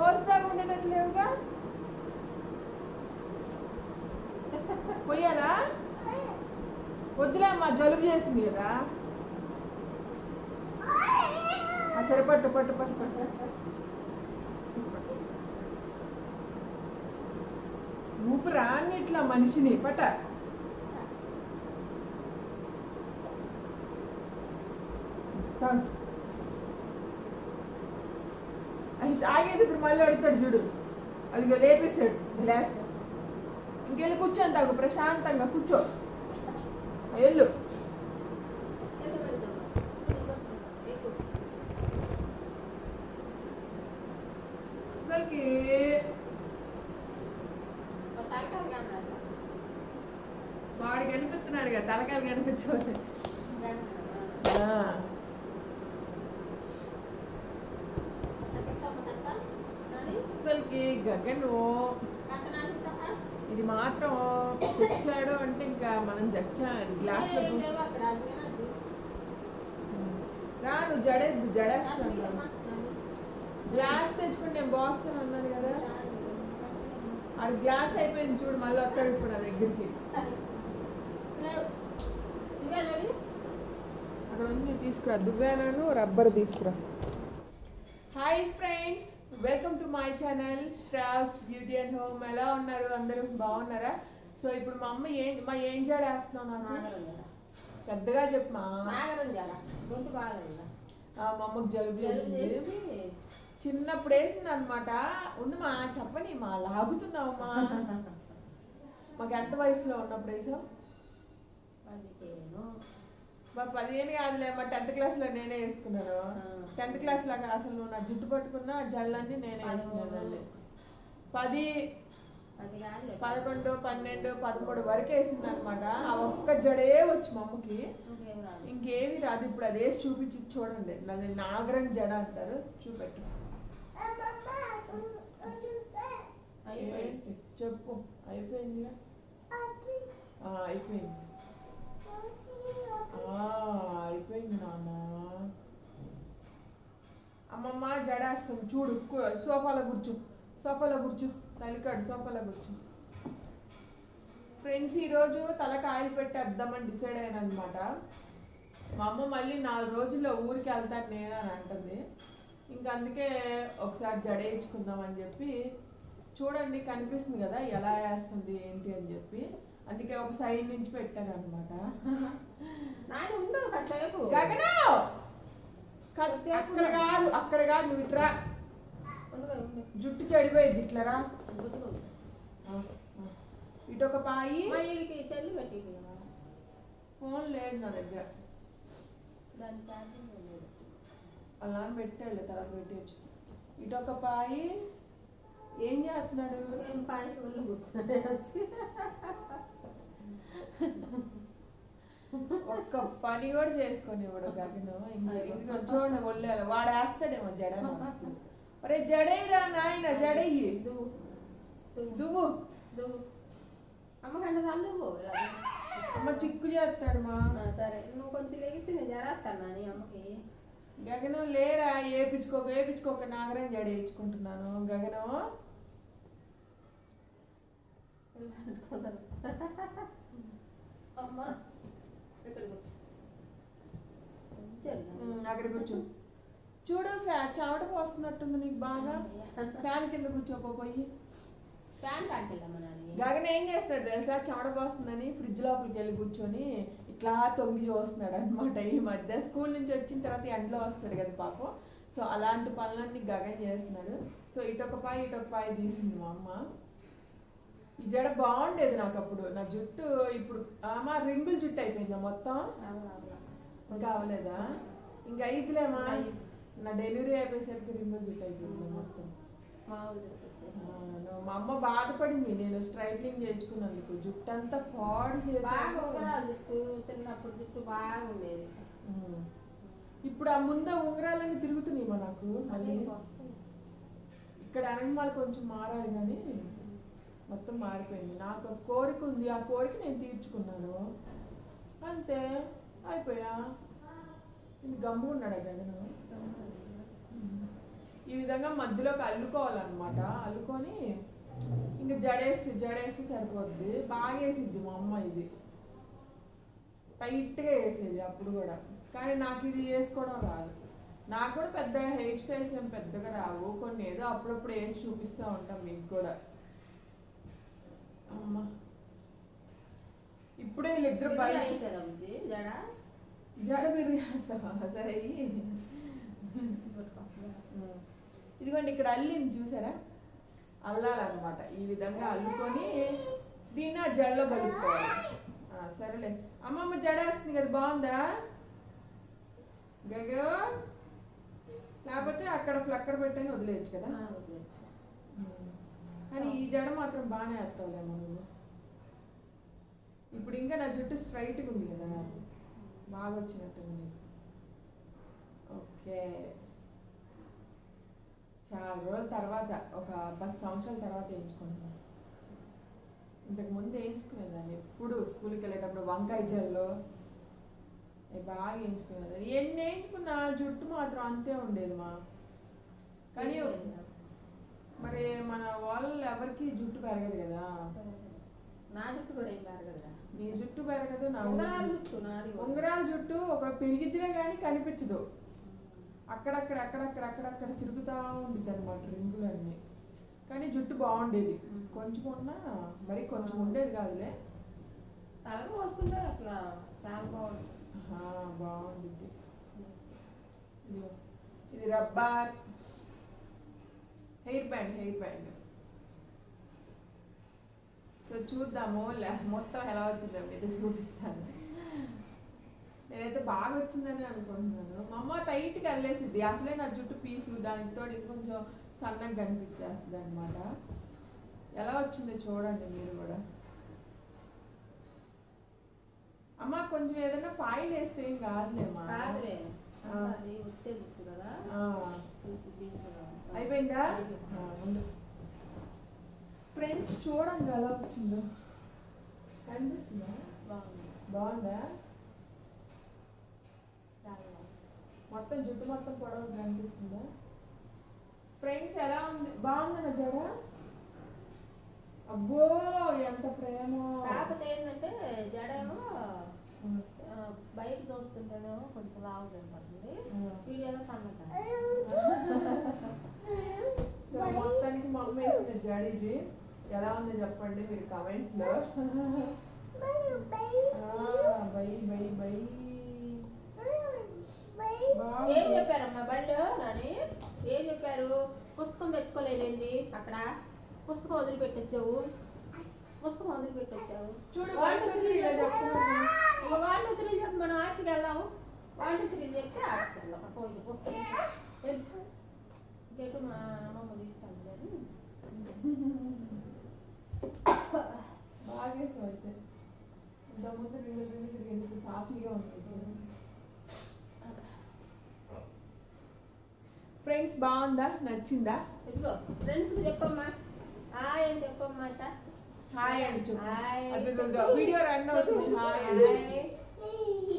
రోజు దాకా ఉండేటట్లేవుగా పోయాలా వద్దులే అమ్మా జలుబు చేసింది కదా ఆ, సరే పట్టు పట్టు పట్టు పట్టు సూపర్. ఊపిరి ఇట్లా మనిషిని పట్ట తాగు. అది తాగేది ఇప్పుడు మళ్ళీ అడుగుతాడు చూడు అదిగో లేపేశాడు గ్లాస్ ఇంకెళ్ళి కూర్చొని తాగు ప్రశాంతంగా కూర్చో వెళ్ళు అసలుకి వాడు కనిపిస్తున్నాడు కదా తలకాయలు కనిపించవాలి అస్సలకి గగను ఇది మాత్రం తెచ్చాడు అంటే ఇంకా మనం జచ్చా గ్లాస్ లో చూసి రా నువ్వు జడేద్దు జడేస్తాను గ్లాస్ తెచ్చుకుని నేను బాస్తాను అన్నాను కదా ఆడు గ్లాస్ అయిపోయింది చూడు మళ్ళీ వస్తాడు ఇప్పుడు నా దగ్గరికి అక్కడ ఉంది తీసుకురా దువ్వానాను రబ్బర్ తీసుకురా hi friends welcome to my channel straws beauty and home ఎలా ఉన్నారు అందరూ బాగున్నారా సో ఇప్పుడు మా అమ్మ ఏం మా ఏం జడేస్తున్నావు నాకు పెద్దగా చెప్పు మా ఆ, మా అమ్మకు జలుబు చేసింది చిన్నప్పుడు వేసింది అనమాట ఉంది మా చెప్పని మా లాగుతున్నావు మా మాకు ఎంత వయసులో ఉన్నప్పుడు వేసావు మా పదిహేను కాదులే మా టెన్త్ క్లాస్ లో నేనే వేసుకున్నాను టెన్త్ క్లాస్ లాగా అసలు నువ్వు నా జుట్టు పట్టుకున్న జళ్ళన్నీ నేనే వేసుకున్నాను మళ్ళీ పది పదకొండు పన్నెండు పదమూడు వరకు వేసింది అనమాట ఆ ఒక్క జడే వచ్చు మా అమ్మకి ఇంకేమి రాదు ఇప్పుడు అది వేసి చూపించి చూడండి నాది నాగరం జడ అంటారు చూపెట్టు ఏంటి? చెప్పు అయిపోయిందిగా ఆ, అయిపోయింది ఆ, అయిపోయింది నాన్న అమ్మమ్మ జడేస్తుంది చూడు కు- సోఫాలో కూర్చో సోఫాలో కూర్చో తలికాడు సోఫాలో కూర్చో ఫ్రెండ్స్ ఈరోజు తలకు ఆయిల్ పెట్టి వద్దామని డిసైడ్ అయ్యాను అనమాట మా అమ్మ మళ్ళీ నాలుగు రోజుల్లో ఊరికి వెళ్తాను నేను అని అంటుంది ఇంకా అందుకే ఒకసారి జడేయించుకుందాం అని చెప్పి చూడండి కనిపిస్తుంది కదా ఎలా వేస్తుంది ఏంటి అని చెప్పి అందుకే ఒక సైడ్ నుంచి పెట్టాను అనమాట ఉండు కాసేపు గగను క- అక్కడ కాదు అక్కడ కాదు నువ్వు ఇట్రా ఉండు, ఉండు. జుట్టు చెడిపోయింది ఇట్లరా గుర్తుకు. ఇటు ఒక పాయి మా ఈడికి సెల్లు పెట్టి ఫోన్ లేదు నా దగ్గర దాని ఛార్జింగ్ లేదు అలా అని పెట్టాడు తర్వాత పెట్టచ్చు ఇటు ఒక పాయి ఏం చేస్తున్నాడు ఏం పని ఒళ్ళు కూర్చున్నాడు వచ్చి ఒక్క పని కూడా చేసుకొని ఇవ్వడు గగను ఇంకా ఇంకా చూడండి ఒళ్ళేలా వాడు వేస్తాడేమో జడ నాకు. ఒరే జడేరా నాయన జడయ్యి దువ్వు దువ్వు దువ్వు దువ్వు అమ్మకంట తల్లువు అమ్మ చిక్కు చేస్తాడు మా సరే నువ్వు కొంచెం లెగిస్తే నేను జడేస్తాను నీ అమ్మకి గగనం లేరా ఏపించుకోక ఏపించుకోక నాగరం జడ వేయించుకుంటున్నాను గగనం అమ్మ ఇక్కడ కూర్చో కొంచెం ఉమ్, అక్కడ కూర్చో చూడు ఫ్యా చెమట పోస్తున్నట్టుంది నీకు బాగా ఫ్యాన్ కింద కూర్చోపోయి ఫ్యాన్ కాంటిల్లమ్మ నాని గగన్ ఏం చేస్తాడు తెలుసా చెమట పోస్తుందని ఫ్రిడ్జ్ లోపలికి వెళ్ళి కూర్చొని ఇట్లా తొంగి చూస్తున్నాడు అనమాట ఈ మధ్య స్కూల్ నుంచి వచ్చిన తర్వాత ఎండలో వస్తాడు కదా పాపం సో అలాంటి పనులన్నీ గగన్ చేస్తున్నాడు సో ఇటొక పాయ ఇటొక పాయ తీసింది మా అమ్మ ఈ జడ బాగుండేది నాకు అప్పుడు నా జుట్టు ఇప్పుడు మా రింగుల్ జుట్టు అయిపోయిందా మొత్తం ఇంకా అవ్వలేదా ఇంకా అయితులేమా నా డెలివరీ అయిపోయేసరికి రింగుల్ జుట్టు అయిపోయింది మొత్తం మా ఊరికి వచ్చేసి ఆ, నువ్వు- మా అమ్మ బాధపడింది నేను స్ట్రైట్నింగ్ చేయించుకున్నందుకు జుట్టు అంతా పాడు బాగా చేసి ఉంగరాలు జుట్టు చిన్నప్పుడు జుట్టు బాగుండేది ఇప్పుడు ఆ ముందే ఉంగరాలన్నీ తిరుగుతున్నాయి మా నాకు మళ్ళీ అదే వస్తుంది ఇక్కడ అనగమాల కొంచెం మారాలి కానీ మొత్తం మారిపోయింది నాకు ఒక కోరిక ఉంది ఆ కోరిక నేను తీర్చుకున్నాను అంతే అయిపోయా ఇది గమ్ముకున్నాడు గగను ఈ విధంగా మధ్యలోకి అల్లుకోవాలన్నమాట అల్లుకొని ఇంకా జడేసి జడేసి సరిపోద్ది బాగా వేసిద్ది మా అమ్మ ఇది టైట్గా వేసేది అప్పుడు కూడా కానీ నాకు ఇది వేసుకోవడం రాదు నాకు కూడా పెద్ద హెయిర్ స్టైల్స్ ఏం పెద్దగా రావు కొన్ని ఏదో అప్పుడప్పుడు వేసి చూపిస్తూ ఉంటాం మీకు కూడా అమ్మ ఇప్పుడే వీళ్ళిద్దరు బయట వేసారా బుజ్జి జడ జడ పెరిగేస్తావా సరే ఇయ్యి. ఇదిగోండి ఇక్కడ అల్లింది చూసారా అల్లాలన్నమాట ఈ విధంగా అల్లుకొని దీన్ని ఆ జడలో కలుపుకోవాలి ఆ, సరేలే అమ్మమ్మ జడ వేస్తుంది కదా బాగుందా గగో లేకపోతే అక్కడ ఫ్లక్కర్ పెట్టని వదిలేయచ్చు కదా ఆ, వదిలేయచ్చు. కానీ ఈ జడ మాత్రం బాగానే వేస్తావులేమో నువ్వు ఇప్పుడు ఇంకా నా జుట్టు స్ట్రైట్గా ఉంది కదా బాగా వచ్చినట్టు ఉంది ఓకే చాలా రోజుల తర్వాత ఒక పది సంవత్సరాల తర్వాత వేయించుకుంటున్నాను ఇంతకు ముందు వేయించుకునేదాన్ని ఎప్పుడు స్కూల్కి వెళ్ళేటప్పుడు వంకాయ జల్లో అవి బాగా వేయించుకునేదాన్ని ఎన్ని వేయించుకున్నా జుట్టు మాత్రం అంతే ఉండేది మా కానీ మరి మన వాళ్ళు ఎవరికి జుట్టు పెరగదు కదా నా జుట్టు కూడా ఏం పెరగదురా నీ జుట్టు పెరగదు నా ఉంగరాల జుట్టు జుట్టు నాది కూడా. ఉంగరాల జుట్టు ఒక పెరిగిద్దినా కానీ కనిపించదు అక్కడక్కడ అక్కడక్కడ అక్కడక్కడ తిరుగుతూ ఉండిద్ది అనమాట రింగులన్నీ కానీ జుట్టు బాగుండేది కొంచెం ఉన్నా మరి కొంచెం ఉండేది కాదులే తలకు పోసుకుంటే అసలు చాలా బాగుంది ఆహా, బాగుండిద్ది ఇదిగో. ఇది rubber hair band hair band so చూద్దాము లే- మొత్తం ఎలా వచ్చిందో మీతో చూపిస్తాను నేనైతే బాగా వచ్చిందని అనుకుంటున్నాను మా అమ్మ టైట్గా అల్లేసిద్ది అసలే నా జుట్టు పీసు దానికి తోడు ఇంకొంచెం సన్నగా కనిపించేస్తుంది అనమాట ఎలా వచ్చిందో చూడండి మీరు కూడా అమ్మ కొంచెం ఏదైనా పాయిల్ వేస్తే ఏం కాదులేమ్మా కాదులే ఆ. అంతా అది వచ్చే జుట్టు కదా ఆ, పీసు పీసుగా ఉంటుంది. అయిపోయిందా అయిపోయింది. ఆ, ఉండు ఫ్రెండ్స్ చూడండి ఎలా వచ్చిందో కనిపిస్తుందా బాగుంది బాగుందా చాలా బాగుంది మొత్తం జుట్టు మొత్తం పొడవు కనిపిస్తుందా ఫ్రెండ్స్ ఎలా ఉంది బాగుందా నా జడ అబ్బో ఎంత ప్రేమ కాకపోతే ఏంటంటే జడేమో ఉమ్, ఆ, బయట చూస్తుంటేనేమో కొంచెం లావు కనపడుతుంది ఉమ్. వీడియోలో సన్నగా సో మొత్తానికి మా అమ్మ వేసిన జడ ఇది ఎలా ఉందో చెప్పండి మీరు కమెంట్స్ లో ఆ, బై బై బై ఏం బాగుంది చెప్పారమ్మా బళ్ళు నాని ఏం చెప్పారు పుస్తకం తెచ్చుకోలేదేంటి అక్కడ పుస్తకం వదిలిపెట్టొచ్చావు పుస్తకం వదిలిపెట్టొచ్చావు చూడు వన్ టూ త్రీ ఇలా చెప్తున్నాను ఒక వాళ్ళు త్రీ చెప్పి మనం ఆచికి వెళ్దాము వాళ్ళు త్రీ చెప్తే ఆచికి వెళ్దాం పోయి గెటు మా అమ్మమ్మ తీసుకెళ్ళి కానీ బాగా వేసావు అయితే ఇంతకుముందు రెండు రెండు తిరిగింది ఇప్పుడు సాఫీగా ఉంది ఫ్రెండ్స్ బాగుందా నచ్చిందా ఇదిగో ఫ్రెండ్స్కి చెప్పమ్మా హాయ్ అని చెప్పమ్మా అట్ట హాయ్ అని చెప్పు హాయ్ అదిగో వీడియో రన్ అవుతుంది హాయ్ అని చెప్పు. హాయ్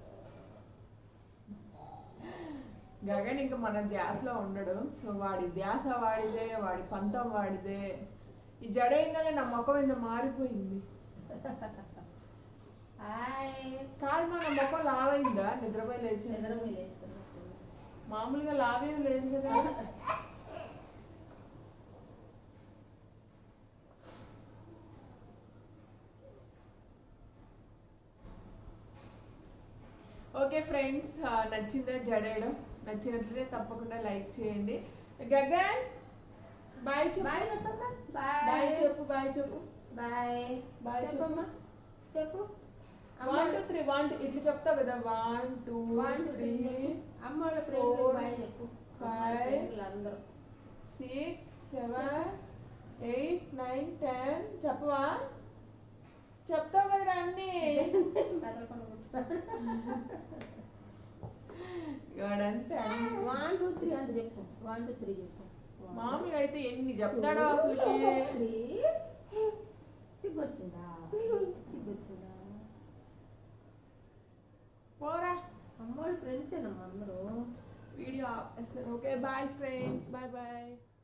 గగన్ ఇంకా మన ధ్యాసలో ఉండడు సో వాడి ధ్యాస వాడిదే వాడి పంతం వాడిదే ఈ జడేయంగానే నా ముఖం ఎంత మారిపోయింది హాయ్ కాదు మన ముఖం లావైందా నిద్రపోయి లేచి నిద్రపోయి లేస్తున్నట్టుంది. మామూలుగా లావేది లేదు కదా ఓకే ఫ్రెండ్స్ నచ్చిందా జడేయడం నచ్చినట్లయితే తప్పకుండా లైక్ చేయండి గగన్ బాయ్ చెప్పు బాయ్ చెప్పమ్మా బాయ్ బాయ్ చెప్పు బాయ్ చెప్పు బాయ్ బాయ్ చెప్పమ్మా చెప్పు one two three one two ఇట్లా చెప్తావు కదా one two one two three three అమ్మోళ్ళ four, ఫ్రెండ్లు బాయ్ చెప్పు five, ఫ్రెండ్లు అందరూ six seven eight nine ten చెప్పవా చెప్తావు కదరా అన్ని మెదలకుండా కూర్చున్నాడు వాడంతే అన్ని. వన్ టూ త్రీ అంటే చెప్పు వన్ టూ త్రీ చెప్పు మామూలుగా అయితే ఎన్ని చెప్తాడో అసలుకి త్రీ సిగ్గొచ్చిందా సిగ్గొచ్చిందా పోరా అమ్మోళ్ళు ఫ్రెండ్సేనమ్మా అందరూ video okay bye friends bye bye